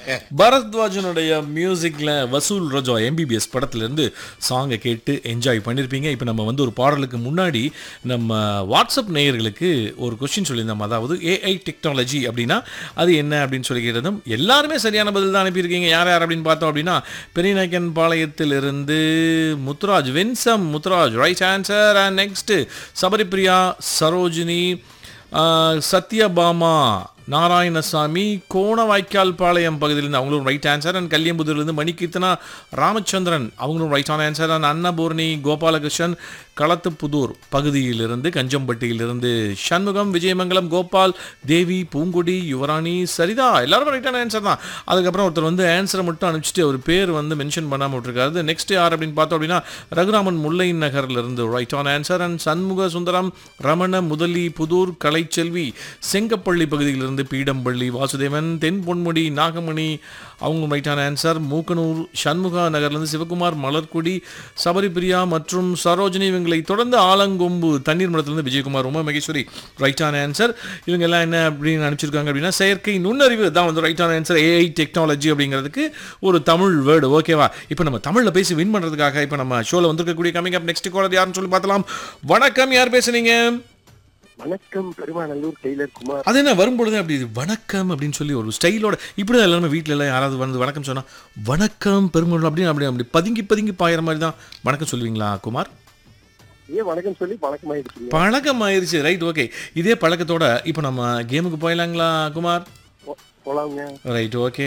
பரத்வாஜனுடைய மியூசிக்ல வசூல் ரஜா எம்பிபிஎஸ் படத்துல இருந்து சாங்கை கேட்டு என்ஜாய் பண்ணியிருப்பீங்க இப்போ நம்ம வந்து ஒரு பாடலுக்கு முன்னாடி நம்ம வாட்ஸ்அப் நேயர்களுக்கு ஒரு கொஸ்டின் சொல்லியிருந்தோம் அதாவது ஏஐ டெக்னாலஜி அப்படின்னா அது என்ன அப்படின்னு சொல்லி கேட்டதும் எல்லாருமே சரியான பதில் தான் அனுப்பியிருக்கீங்க யார் யார் அப்படின்னு பார்த்தோம் அப்படின்னா பெரியநாயக்கன் பாளையத்திலிருந்து முத்துராஜ் வென்சம் Muthuraj right answer and next Sabaripriya Sarojini ஆஹ், சத்யபாமா நாராயணசாமி கோணவாய்க்கால் பாளையம் பகுதியிலிருந்து அவங்களும் ரைட் ஆன்சர் அண்ட் கல்யம்புதூர்லேருந்து மணிகீர்த்தனா ராமச்சந்திரன் அவங்களும் right an answer and Annapoorani Gopalakrishnan Kalathupudur பகுதியிலிருந்து கஞ்சம்பட்டியிலிருந்து சண்முகம் விஜயமங்கலம் கோபால் தேவி பூங்குடி யுவராணி சரிதா எல்லாரும் ரைட்டான ஆன்சர் தான் அதுக்கப்புறம் ஒருத்தர் வந்து ஆன்சரை மட்டும் அனுப்பிச்சிட்டு அவர் பேர் வந்து மென்ஷன் பண்ணாமல் விட்டுருக்காரு நெக்ஸ்ட் யார் அப்படின்னு பார்த்தோம் அப்படின்னா ரகுராமன் முல்லை நகர்லேருந்து right an answer and Shanmuga Sundaram Ramana Mudali Pudur Kalaiselvi Sengapalli பகுதியிலிருந்து பீடம்பள்ளி வாசுதேவன் தென் பொன்முடி நாகமணி அவங்க ரைட்டான ஆன்சர் மூக்கனூர் சண்முகா நகர்லேருந்து சிவகுமார் மலர்குடி சபரிபிரியா மற்றும் சரோஜினி இவங்களை தொடர்ந்து ஆலங்கொம்பு தண்ணீர் மடத்திலிருந்து விஜயகுமார் உமா மகேஸ்வரி ரைட்டான ஆன்சர் இவங்க எல்லாம் என்ன அப்படின்னு அனுப்பிச்சிருக்காங்க அப்படின்னா செயற்கை நுண்ணறிவு தான் வந்து ரைட்டான ஆன்சர் ஏஐ டெக்னாலஜி அப்படிங்கிறதுக்கு ஒரு தமிழ் வேர்டு ஓகேவா இப்போ நம்ம தமிழில் பேசி வின் பண்ணுறதுக்காக இப்போ நம்ம ஷோவில் வந்திருக்கக்கூடிய கமிங் அப் நெக்ஸ்ட் காலர் யாருன்னு சொல்லி பார்த்தலாம் வணக்கம் யார் பேசுனீங்க வணக்கம் பெருமாநல்லூர் டெய்லர் குமார் அது என்ன வரும்பொழுது அப்படி வணக்கம் அப்படின்னு சொல்லி ஒரு ஸ்டைலோட இப்படி தான் எல்லாருமே வீட்டில் எல்லாம் யாராவது வந்து வணக்கம் சொன்னா வணக்கம் பெருமாள் அப்படின்னு அப்படி அப்படி பதுங்கி பதுங்கி பாயிற மாதிரி தான் வணக்கம் சொல்லுவீங்களா குமார் ஏன் வணக்கம் சொல்லி பழக்கமாயிடுச்சுங்க பழக்கம் ஆயிருச்சு ரைட் ஓகே இதே பழக்கத்தோட இப்போ நம்ம கேமுக்கு போயிடலாங்களா குமார் போ- போலாங்க ரைட் ஓகே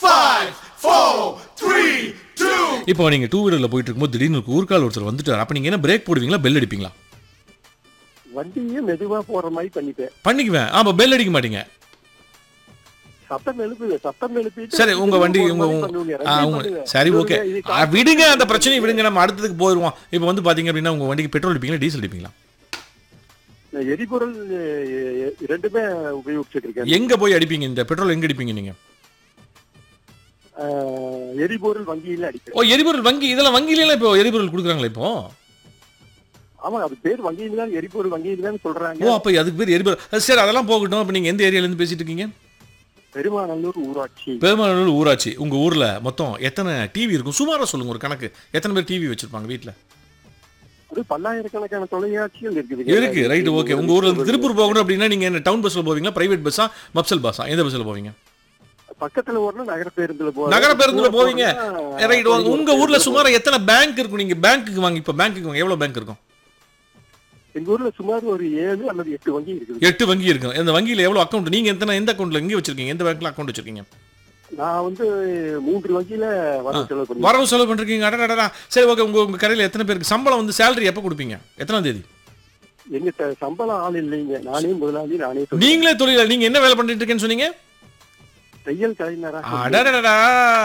இப்போ நீங்க டூ வீலர்ல போயிட்டு இருக்கும்போது திடீர்னு ஒரு ஊர்க்கால் ஒருத்தர் வந்துட்டார் அப்ப நீங்க என்ன பிரேக் போடுவீங்களா பெல் அடிப்பீங்களா வண்டியே மெதுவா போற மாதிரி பண்ணிட்டேன் பண்ணிக்குவேன் ஆமா பெல் அடிக்க மாட்டீங்க சத்தம் எழுப்பு சத்தம் எழுப்பிட்டு சரி உங்க வண்டி போற உங்க மாதிரி பண்ணுவீங்க. ஆ, ரெண்டையும் உங்க பண்ணுவேன். சரி இது ஓகே இது ஆ, விடுங்க அந்த பிரச்சனையை விடுங்க நம்ம அடுத்ததுக்கு போயிடுவோம் இப்போ வந்து பாத்தீங்க அப்படின்னா உங்க வண்டிக்கு பெட்ரோல் அடிப்பீங்களா டீசல் அடிப்பீங்களா நான் எரிபொருள் எ- எ- ரெண்டுமே உபயோகிச்சுட்டு இருக்கேன் எங்க போய் அடிப்பீங்க இந்த பெட்ரோல் எங்க அடிப்பீங்க நீங்க ஆ, எரிபொருள் வங்கியில அடிக்கிறேன் ஓ எரிபொருள் வங்கி இதெல்லாம் வங்கியில இப்போ எரிபொருள் கொடுக்குறாங்களா இப்போ ஆமா அது பேர் வங்கியில தான் எரிபொருள் வங்கியில தான் சொல்றாங்க ஓ அப்ப அதுக்கு பேர் எரிபொருள் அது சரி அதெல்லாம் போகட்டும் அப்ப நீங்க எந்த ஏரியால இருந்து பேசிட்டு இருக்கீங்க பெருமாநல்லூர் ஊராட்சி பெருமாநல்லூர் ஊராட்சி உங்க ஊர்ல மொத்தம் எத்தனை டிவி இருக்கும் சுமாரா சொல்லுங்க ஒரு கணக்கு எத்தனை பேர் டிவி வச்சிருப்பாங்க வீட்ல அது பல்லாயிரக்கணக்கான தொலைக்காட்சிகள் இருக்குது இருக்கு ரைட் ஓகே உங்க ஊர்ல இருந்து திருப்பூர் போகணும் அப்படின்னா நீங்க என்ன டவுன் பஸ்ல போவீங்களா பிரைவேட் பஸ்ஸா மப்சல் பஸ்ஸா எந்த பஸ்ல போவீங்க பக்கத்துல ஓரணும் நகர பேருந்துல போறேன். நகர பேருந்துல போவீங்க போறதுன்னா, ரைட் உங்க ஊர்ல சுமார் எத்தனை பேங்க் இருக்கும் நீங்க பேங்க்குக்கு வாங்க இப்ப பேங்க்குக்கு வாங்க எவ்வளவு பேங்க் இருக்கும் எங்க ஊர்ல சுமார் ஒரு ஏழு அல்லது எட்டு வங்கி இருக்குது எட்டு வங்கி இருக்கும் இந்த வங்கியில எவ்வளவு அக்கௌண்ட் நீங்க எத்தனை எந்த அக்கௌண்ட்ல எங்க வச்சிருக்கீங்க எந்த பேங்க்ல அக்கௌண்ட் வச்சிருக்கீங்க நான் வந்து மூன்று வங்கியில வரவு செலவு பண்ணுவேன் வரவு செலவு பண்றீங்க அடடடடா சரி ஓகே உங்க உங்க கடையில எத்தனை பேருக்கு சம்பளம் வந்து சேலரி எப்ப கொடுப்பீங்க எத்தனாம் தேதி எங்கிட்ட சம்பளம் ஆள் இல்லைங்க நானே முதலாளி நானே தொழில். நீங்களே தொழில நீங்க என்ன வேலை பண்ணிட்டு இருக்கேன்னு சொன்னீங்க தையல் கலைஞரா அடடடடா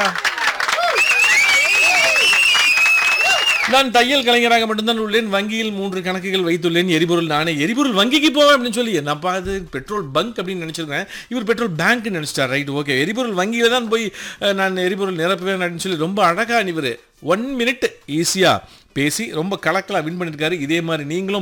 நான் தையல் கலைஞராக மட்டும்தான் உள்ளேன் வங்கியில் மூன்று கணக்குகள் வைத்துள்ளேன் எரிபொருள் நானே எரிபொருள் வங்கிக்கு போவேன் அப்படின்னு சொல்லி என்னப்பா அது பெட்ரோல் பங்க் அப்படின்னு நினைச்சிருக்கேன் இவர் பெட்ரோல் பேங்க் நினைச்சிட்டார் ரைட் ஓகே எரிபொருள் வங்கியில தான் போய் அஹ், நான் எரிபொருள் நிரப்புவேன் அப்படின்னு சொல்லி ரொம்ப அழகா இவர் ஒன் மினிட் ஈஸியா பேசி ரொம்ப கலக்கலா வின் பண்ணிருக்காரு இதே மாதிரி நீங்களும்